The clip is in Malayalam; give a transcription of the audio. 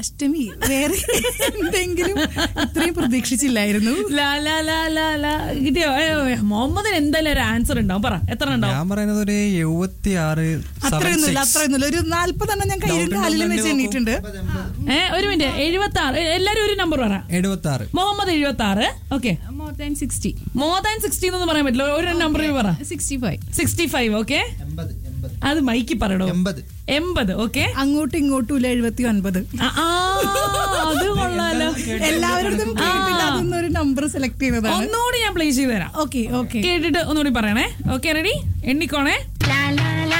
അഷ്ടമി വേറെ എന്തെങ്കിലും ഇത്രയും പ്രതീക്ഷിച്ചില്ലായിരുന്നു ലാ ലാ ലാ ലാ ലാ കിട്ടിയോ ഏ, ഏ, മുഹമ്മദിന് എന്തായാലും ഒരു ആൻസർ ഉണ്ടാവും പറ എത്ര ഉണ്ടാവും ഞാൻ പറയുന്നത് ഒരു എഴുപത്തി ആറ് അത്രയൊന്നുമില്ല അത്രയൊന്നുമില്ല ഒരു നാല്പതെണ്ണം ഞാൻ കയ്യിലും കാലിലും വെച്ച് എണ്ണീട്ടുണ്ട് ഏ ഒരു മിനിറ്റ് എഴുപത്തി ആറ് എല്ലാരും ഒരു നമ്പർ പറ എഴുപത്തി ആറ് മുഹമ്മദ് എഴുപത്തി ആറ് okay more than sixty more than sixty എന്നൊന്നും പറയാൻ പറ്റില്ല ഒരു നമ്പർ പറ sixty five sixty five okay അത് മൈക്ക് പറയടോ എൺപത് എൺപത് ഓക്കെ അങ്ങോട്ടും ഇങ്ങോട്ടും ഇല്ല എഴുപത്തി ഒൻപത് അത് കൊള്ളാലോ എല്ലാവരുടെ കേട്ടില്ല അതൊന്നും ഒരു നമ്പർ സെലക്ട് ചെയ്തതാണ് ഒന്നുകൂടി ഞാൻ പ്ലേ ചെയ്ത് തരാം ഓക്കെ ഓക്കെ കേട്ടിട്ട് ഒന്നുകൂടി പറയണേ ഓക്കെ റെഡി എണ്ണിക്കോണേ